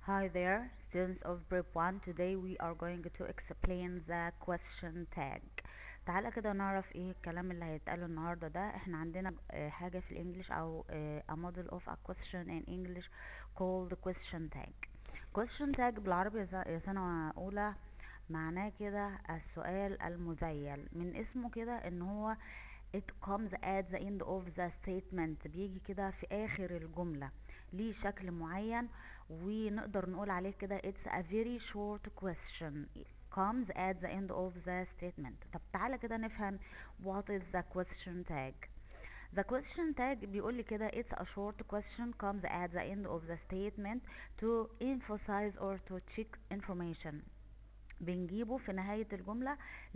Hi there, students of Prep 1. Today we are going to explain the question tag. تعالى كده نعرف ايه الكلام اللي هيتقال النهارده ده احنا عندنا آه، حاجة في الانجليش او آه، a model of a question in English called question tag. question tag بالعربي يا س- يا سنة اولى معناه كده السؤال المزيل من اسمه كده ان هو it comes at the end of the statement بيجي كده في اخر الجملة ليه شكل معين ونقدر نقول عليه كده it's a very short question comes at the end of the statement طب تعالى كده نفهم what is the question tag The question tag بيقول لي كده it's a short question comes at the end of the statement to emphasize or to check information بنجيبه في نهاية الجملة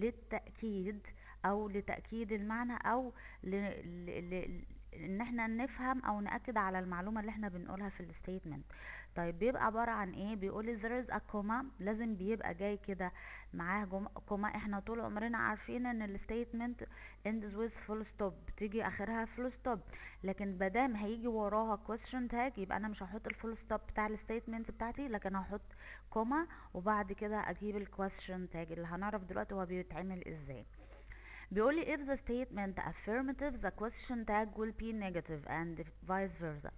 للتأكيد أو لتأكيد المعنى أو ل... ل... ل... إن احنا نفهم أو نأكد على المعلومة اللي احنا بنقولها في الستيتمنت طيب بيبقى عبارة عن ايه بيقول there is a comma لازم بيبقى جاي كده معاه جم... كوما احنا طول عمرنا عارفين ان الستيتمنت ends with full stop تيجي اخرها full stop لكن مادام هيجي وراها question tag يبقى انا مش هحط الفول ستوب بتاع الستيتمنت بتاعتي لكن هحط كوما وبعد كده اجيب الكويستشن تاج اللي هنعرف دلوقتي هو بيتعمل ازاي بيقول لي if the statement affirmative the question tag will be negative and vice versa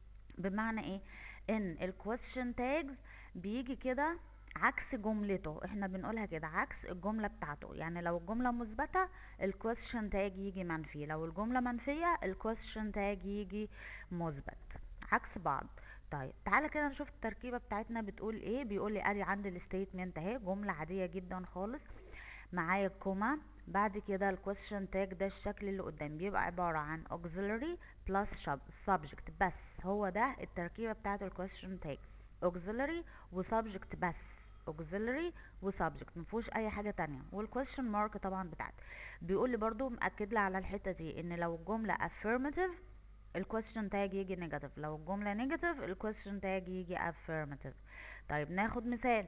بمعنى ايه ان الكويستشن تاجز بيجي كده عكس جملته احنا بنقولها كده عكس الجملة بتاعته يعني لو الجملة مثبتة الكويستشن تاج يجي منفي لو الجملة منفية الكويستشن تاج يجي مثبت عكس بعض طيب تعالى كده نشوف التركيبة بتاعتنا بتقول ايه بيقول لي ادي عندي الستيتمنت اهي جملة عادية جدا خالص معايا كوما بعد كده الكويستشن تاج ده الشكل اللي قدام بيبقى عبارة عن auxiliary plus subject بس هو ده التركيبة بتاعت الكويستشن تاج auxiliary وسبجكت بس auxiliary وسبجكت مفيهوش اي حاجة تانية والكويستشن مارك طبعا بتاعتي بيقول لي برضو مأكد لي على الحتة دي ان لو الجملة affirmative الكويستشن تاج يجي نيجاتيف لو الجملة نيجاتيف الكويستشن تاج يجي affirmative طيب ناخد مثال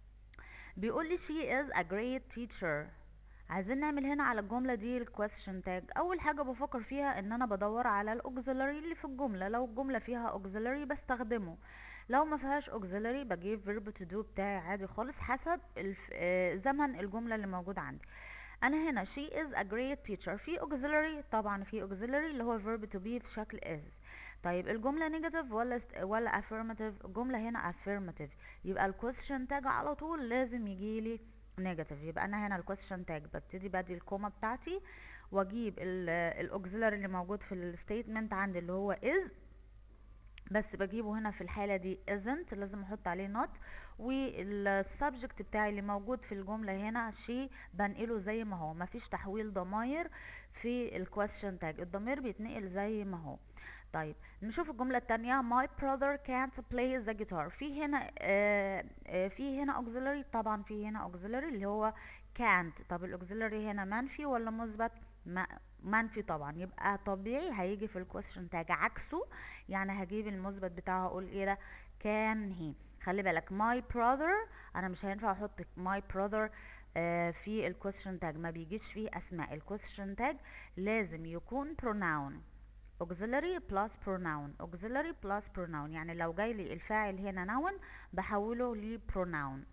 بيقول لي she is a great teacher عايزين نعمل هنا على الجملة دي الكويستشن تاج اول حاجة بفكر فيها ان انا بدور على الاوكسيلري اللي في الجملة لو الجملة فيها اوكسيلري بستخدمه لو ما فيهاش اوكسيلري بجيب verb to do بتاعي عادي خالص حسب الف... آه، زمن الجملة اللي موجود عندي انا هنا she is a great teacher في auxiliary طبعا في auxiliary اللي هو verb to be في شكل is طيب الجملة negative ولا است- ولا affirmative الجملة هنا affirmative يبقى الكويستشن تاج على طول لازم يجيلي negative يبقى انا هنا الكويستشن تاج ببتدي بدي الكوما بتاعتي واجيب الاوكسيلري اللي موجود في الستيتمنت عندي اللي هو is بس بجيبه هنا في الحالة دي isn't لازم احط عليه not والسبجكت بتاعي اللي موجود في الجملة هنا شي بنقله زي ما هو مفيش تحويل ضماير في الكويستشن تاج الضمير بيتنقل زي ما هو طيب نشوف الجملة التانية my brother can't play the guitar في هنا آه آه في هنا auxiliary طبعا في هنا auxiliary اللي هو can't طب الاوكسيلري هنا منفي ولا مثبت ما- منفي طبعا يبقى طبيعي هيجي في الكويستشن تاج عكسه يعني هجيب المثبت بتاعه اقول ايه ده كان هي خلي بالك my brother انا مش هينفع احط my brother آه في الكويستشن تاج ما بيجيش فيه اسماء الكويستشن تاج لازم يكون pronoun auxiliary plus pronoun auxiliary plus pronoun يعني لو جاي لي الفاعل هنا noun بحوله ل pronoun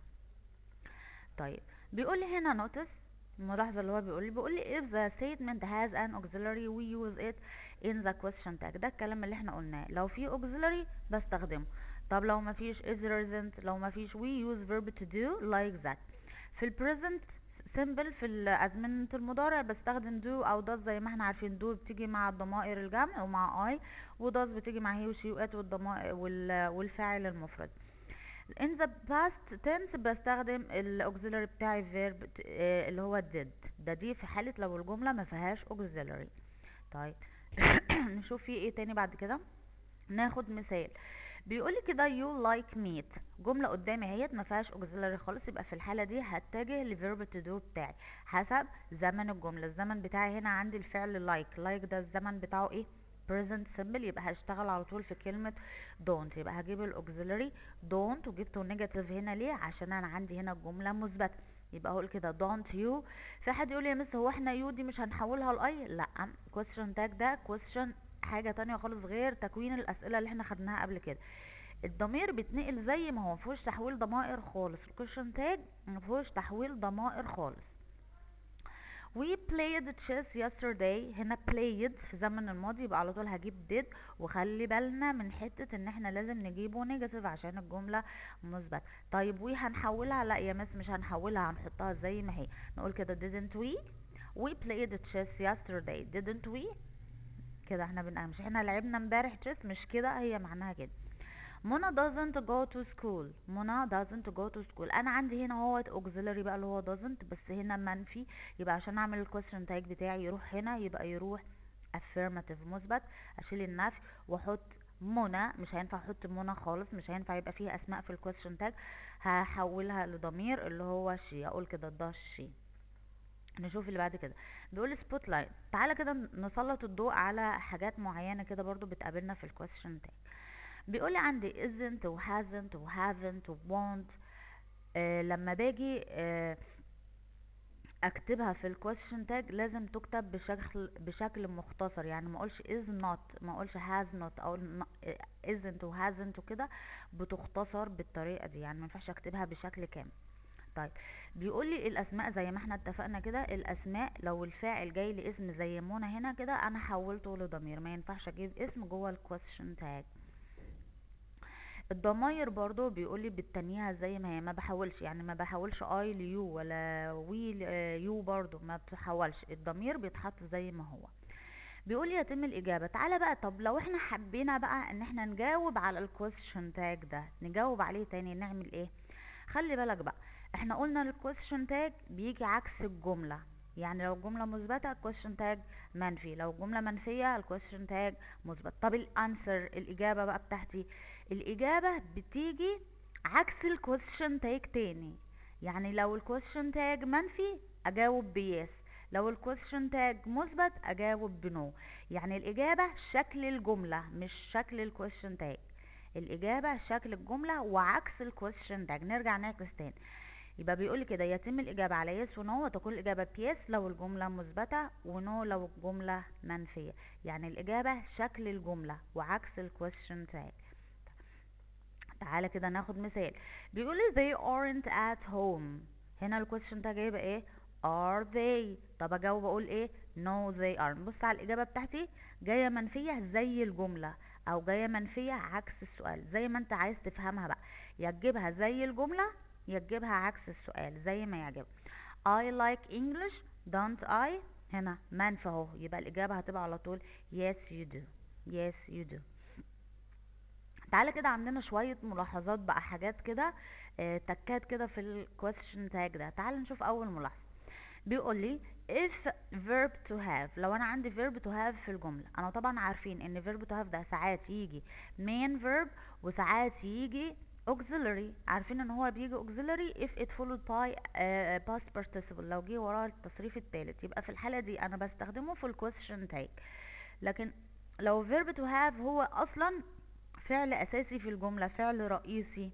طيب بيقول لي هنا notice الملاحظة اللي هو بيقول لي بيقول لي if the statement has an auxiliary we use it in the question tag ده الكلام اللي احنا قلناه لو في auxiliary بستخدمه طب لو ما فيش is there isn't لو ما فيش we use verb to do like that في ال present simple في الأزمنة المضارع بستخدم do أو does زي ما احنا عارفين do بتيجي مع الضمائر الجمع ومع I و does بتيجي مع he و she و it والضمائر وال- والفاعل المفرد in the past tense بستخدم ال auxiliary بتاعي verb ت- آه، اللي هو did ده دي في حالة لو الجملة ما فيهاش auxiliary طيب نشوف في ايه تاني بعد كده ناخد مثال بيقول لي كده you like meat جملة قدامي اهيت ما فيهاش auxiliary خالص يبقى في الحالة دي هتجه لverb to do بتاعي حسب زمن الجملة الزمن بتاعي هنا عندي الفعل like like ده الزمن بتاعه ايه present simple يبقى هشتغل على طول في كلمة don't يبقى هجيب الاوكسيلري don't وجبته نيجاتيف هنا ليه عشان انا عندي هنا الجملة مثبتة يبقى اقول كده don't you في حد يقول لي يا مس هو احنا يو دي مش هنحولها لاي لا question tag ده question حاجة تانية خالص غير تكوين الاسئلة اللي احنا خدناها قبل كده الضمير بيتنقل زي ما هو مفيهوش تحويل ضمائر خالص الكويشن تاج مفيهوش تحويل ضمائر خالص We played chess yesterday هنا played في زمن الماضي يبقى على طول هجيب did وخلي بالنا من حتة ان احنا لازم نجيبه نيجاتيف عشان الجملة مثبت طيب we هنحولها لا يا مس مش هنحولها هنحطها زي ما هي نقول كده didn't we we played chess yesterday didn't we كده احنا بنقى مش احنا لعبنا امبارح chess مش كده هي معناها كده منى doesn't go to school منى doesn't go to school انا عندي هنا هو auxiliary بقى اللي هو doesn't بس هنا منفي يبقى عشان اعمل الكويستشن تاج بتاعي يروح هنا يبقى يروح affirmative مثبت اشيل النفي واحط منى مش هينفع احط منى خالص مش هينفع يبقى فيها اسماء في الكويستشن تاج هحولها لضمير اللي هو شي اقول كده ده شي نشوف اللي بعد كده بيقول سبوت لايت تعالى كده نسلط الضوء على حاجات معينه كده برضو بتقابلنا في الكويستشن تاج بيقول لي عندي isn't و hasn't و haven't و won't آه لما باجي آه اكتبها في الكويستشن تاج لازم تكتب بشكل بشكل مختصر يعني ما اقولش is not ما اقولش has not او isn't و hasn't وكده بتختصر بالطريقه دي يعني ما ينفعش اكتبها بشكل كامل طيب بيقول لي الاسماء زي ما احنا اتفقنا كده الاسماء لو الفاعل جاي لاسم زي منى هنا كده انا حولته لضمير ما ينفعش اجيب اسم جوه الكويستشن تاج الضماير برضو بيقولي بالتنيها زي ما هي ما بحولش يعني ما بحولش اي ليو ولا وي يو برضو ما بتحولش الضمير بيتحط زي ما هو بيقول يتم الاجابه تعالى بقى طب لو احنا حبينا بقى ان احنا نجاوب على الكويستشن تاج ده نجاوب عليه تاني نعمل ايه خلي بالك بقى احنا قلنا الكويستشن تاج بيجي عكس الجمله يعني لو الجمله مثبته الكويستشن تاج منفي لو الجمله منفيه الكويستشن تاج مثبت طب الانسر الاجابه بقى بتاعتي الاجابه بتيجي عكس الكويستشن تاج تاني يعني لو الكويستشن تاج منفي اجاوب بيس لو الكويستشن تاج مثبت اجاوب بنو يعني الاجابه شكل الجمله مش شكل الكويستشن تاج الاجابه شكل الجمله وعكس الكويستشن تاج نرجع نعكس تاني يبقى بيقول كده يتم الإجابة على يس ونو وتكون الإجابة بيس لو الجملة مثبتة ونو لو الجملة منفية يعني الإجابة شكل الجملة وعكس الكويستشن تاج تعالى كده ناخد مثال بيقول لي they aren't at home هنا الكويستشن تاج هيبقى ايه are they طب اجاوب اقول ايه no they aren't بص على الإجابة بتاعتي جاية منفية زي الجملة او جاية منفية عكس السؤال زي ما انت عايز تفهمها بقى يا تجيبها زي الجملة يا تجيبها عكس السؤال زي ما يعجبك I like English don't I هنا منفى اهو يبقى الإجابة هتبقى على طول yes you do yes you do تعالى كده عندنا شوية ملاحظات بقى حاجات كده اه تكات كده في الكويستشن تاج ده تعالى نشوف أول ملاحظة بيقول لي if verb to have لو انا عندي verb to have في الجملة انا طبعا عارفين ان verb to have ده ساعات يجي main verb وساعات يجي auxiliary عارفين ان هو بيجي auxiliary if it followed by uh, past participle لو جه وراه التصريف الثالث يبقى في الحالة دي انا بستخدمه في الكويستشن تاج لكن لو verb to have هو اصلا فعل اساسي في الجملة فعل رئيسي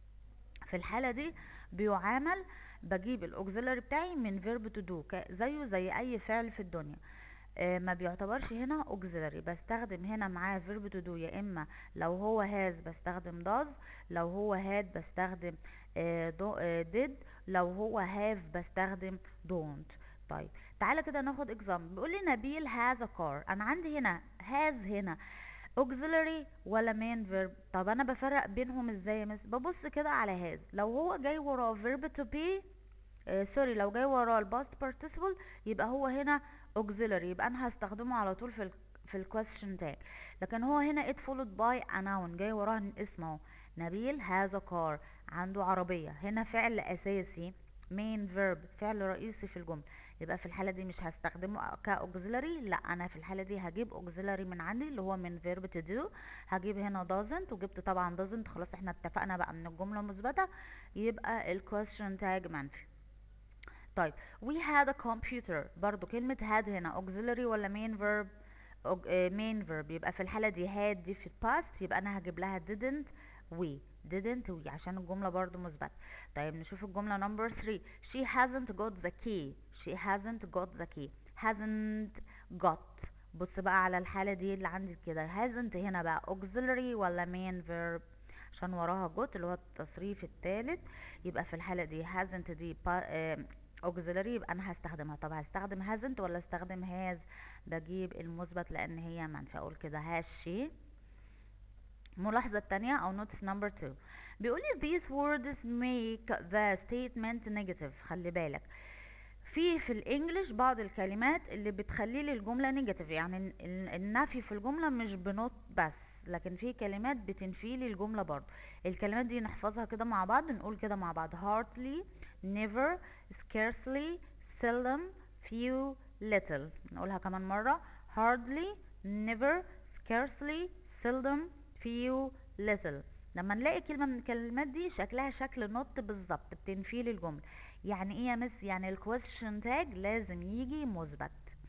في الحالة دي بيعامل بجيب الاوكسيلري بتاعي من verb to do زيه زي اي فعل في الدنيا آه ما بيعتبرش هنا auxiliary بستخدم هنا معاه verb to do يا اما لو هو has بستخدم does لو هو had بستخدم آه do, آه did لو هو have بستخدم don't طيب تعالى كده ناخد example بيقول لي نبيل has a car انا عندي هنا has هنا auxiliary ولا main verb طب انا بفرق بينهم ازاي يا مس ببص كده على has لو هو جاي وراه verb to be آه سوري لو جاي وراه الباست participle يبقى هو هنا auxiliary يبقى انا هستخدمه على طول في ال في الكويستشن تاج لكن هو هنا it followed by a noun جاي وراه اسم اهو نبيل has a car عنده عربية هنا فعل اساسي main verb فعل رئيسي في الجملة يبقى في الحالة دي مش هستخدمه كاوكسيلري لا انا في الحالة دي هجيب auxiliary من عندي اللي هو من verb to do هجيب هنا doesn't وجبت طبعا doesn't خلاص احنا اتفقنا بقى من الجملة مثبتة يبقى الكويستشن تاج منفي طيب we had a computer برضو كلمة had هنا auxiliary ولا main verb main verb يبقى في الحالة دي had دي في past يبقى انا هجيب لها didn't we didn't we عشان الجملة برضو مثبتة طيب نشوف الجملة number 3 she hasn't got the key she hasn't got the key hasn't got بص بقى على الحالة دي اللي عندي كده hasn't هنا بقى auxiliary ولا main verb عشان وراها got اللي هو التصريف الثالث يبقى في الحالة دي hasn't دي با- آم، auxiliary يبقى انا هستخدمها طب هستخدم hasn't ولا استخدم has بجيب المثبت لان هي منفي اقول كده has she الملاحظة التانية أو notice number two بيقول لي these words make the statement negative خلي بالك في في الانجليش بعض الكلمات اللي بتخلي لي الجملة نيجاتيف يعني ال- ال- النفي في الجملة مش بنوت بس لكن في كلمات بتنفي لي الجملة برضه الكلمات دي نحفظها كده مع بعض نقول كده مع بعض hardly never scarcely seldom few little نقولها كمان مرة hardly never scarcely seldom few little لما نلاقي كلمة من الكلمات دي شكلها شكل نوت بالظبط بتنفي لي الجملة يعني ايه يا مس يعني الكويشن تاج لازم يجي مثبت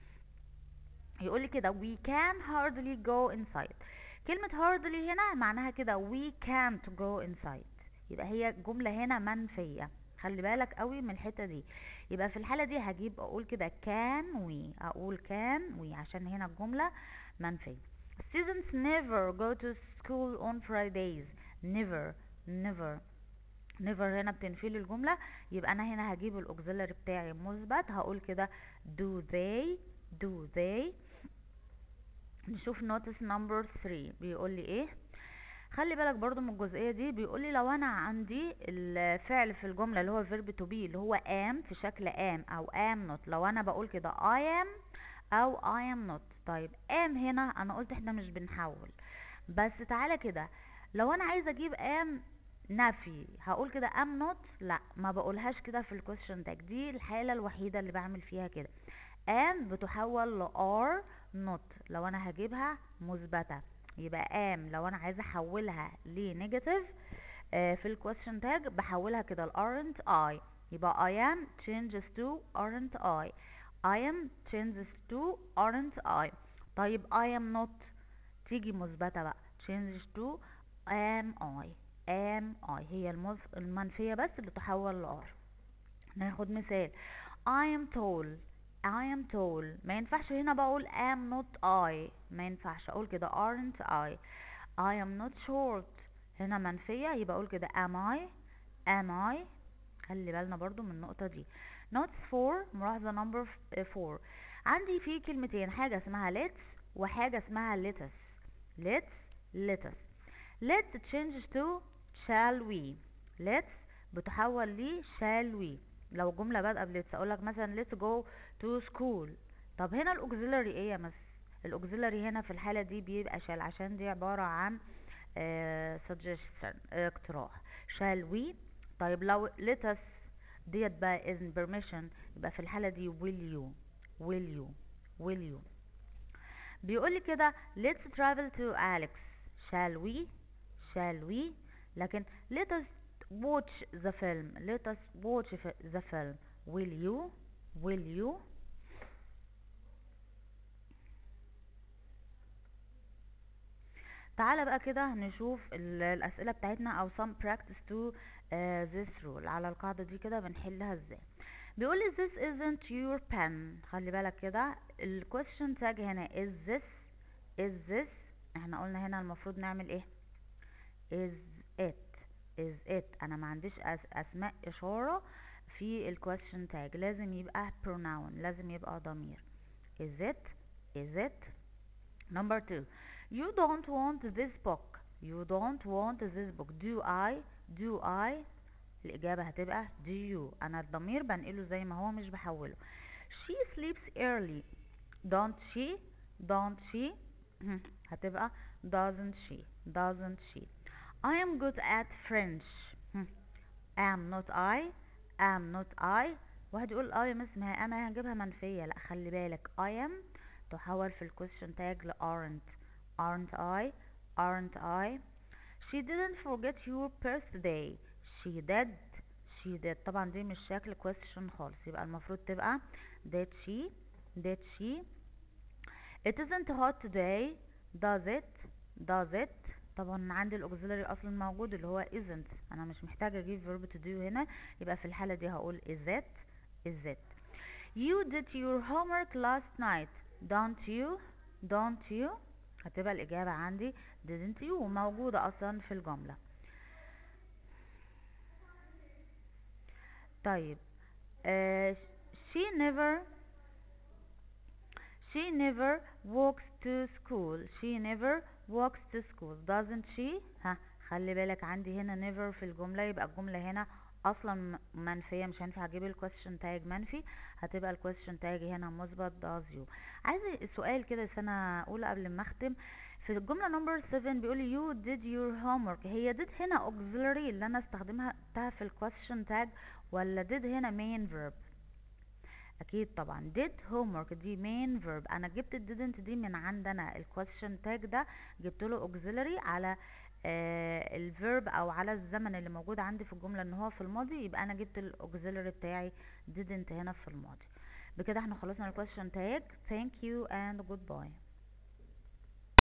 يقول لي كده we can hardly go inside كلمة hardly هنا معناها كده we can't go inside يبقى هي جملة هنا منفية خلي بالك قوي من الحتة دي يبقى في الحالة دي هجيب اقول كده can we اقول can we عشان هنا الجملة منفية students never go to school on Fridays never never never هنا بتنفي لي الجملة يبقى انا هنا هجيب الاوكسيلري بتاعي مثبت هقول كده do they do they نشوف notice number 3 بيقول لي ايه خلي بالك برضو من الجزئية دي بيقول لي لو انا عندي الفعل في الجملة اللي هو verb to be اللي هو am في شكل am او am not لو انا بقول كده I am او I am not طيب am هنا انا قلت احنا مش بنحول بس تعالى كده لو انا عايزه اجيب am نفي هقول كده am not لا ما بقولهاش كده في الكويشن تاج دي الحالة الوحيدة اللي بعمل فيها كده am بتحول ل are not لو انا هجيبها مثبتة يبقى am لو انا عايزة احولها لنيجاتيف آه في الكويشن تاج بحولها كده ل aren't I يبقى I am changes to aren't I I am changes to aren't I طيب I am not تيجي مثبتة بقى changes to am I am I هي المز- المنفية بس اللي تحول ل are ناخد مثال I am tall I am tall ما ينفعش هنا بقول am not I ما ينفعش اقول كده aren't I I am not short هنا منفية يبقى اقول كده am I am I خلي بالنا برضو من النقطة دي notes 4 ملاحظة number 4 عندي في كلمتين حاجة اسمها let's وحاجة اسمها let us let's let us let's changes to shall we let's بتحول ل shall we لو جملة بادئة ب let's اقولك مثلا let's go to school طب هنا الاوكسيلري ايه يا مس الاوكسيلري هنا في الحالة دي بيبقى shall عشان دي عبارة عن آه suggestion آه اقتراح shall we طيب لو let us ديت بقى is permission يبقى في الحالة دي will you will you will you بيقولي كده let's travel to Alex shall we shall we لكن let us watch the film let us watch f- the film will you will you تعالى بقى كده نشوف ال- الأسئلة بتاعتنا أو some practice to uh, this rule على القاعدة دي كده بنحلها ازاي بيقولي this isn't your pen خلي بالك كده ال question tag هنا is this is this احنا قلنا هنا المفروض نعمل ايه is it is it انا ما عنديش أس اسماء اشارة في ال question tag لازم يبقى pronoun لازم يبقى ضمير is it is it number two you don't want this book you don't want this book do I do I الإجابة هتبقى do you أنا الضمير بنقله زي ما هو مش بحوله she sleeps early don't she don't she هتبقى doesn't she doesn't she I am good at French am not I am not I واحد يقول اه يا مس ما هي انا هنجيبها منفية لا خلي بالك I am تحول في الكويشن تاج ل aren't aren't I aren't I she didn't forget your birthday she did she did طبعا دي مش شكل question خالص يبقى المفروض تبقى did she did she it isn't hot today does it does it طبعا عندي الاوكسيلري اصلا موجود اللي هو isn't انا مش محتاجه اجيب verb to do هنا يبقى في الحاله دي هقول is it is it you did your homework last night don't you don't you هتبقى الإجابة عندي didn't you موجودة أصلا في الجملة طيب آه she never she never walks to school she never walks to school doesn't she ها خلي بالك عندي هنا never في الجملة يبقى الجملة هنا اصلا م- منفية مش هينفع اجيب ال question tag منفي هتبقى ال question tag هنا مثبت does you عايز سؤال كده سنة اولى قبل ما اختم في الجملة نمبر 7 بيقول you did your homework هي did هنا auxiliary اللي انا استخدمها تها في ال question tag ولا did هنا main verb اكيد طبعا did homework دي main verb انا جبت ال didn't دي من عندنا ال question tag ده جبت له auxiliary على آه الفيرب او على الزمن اللي موجود عندي في الجملة ان هو في الماضي يبقى انا جبت الاوكسيلري بتاعي didn't هنا في الماضي بكده احنا خلصنا ال question tag thank you and goodbye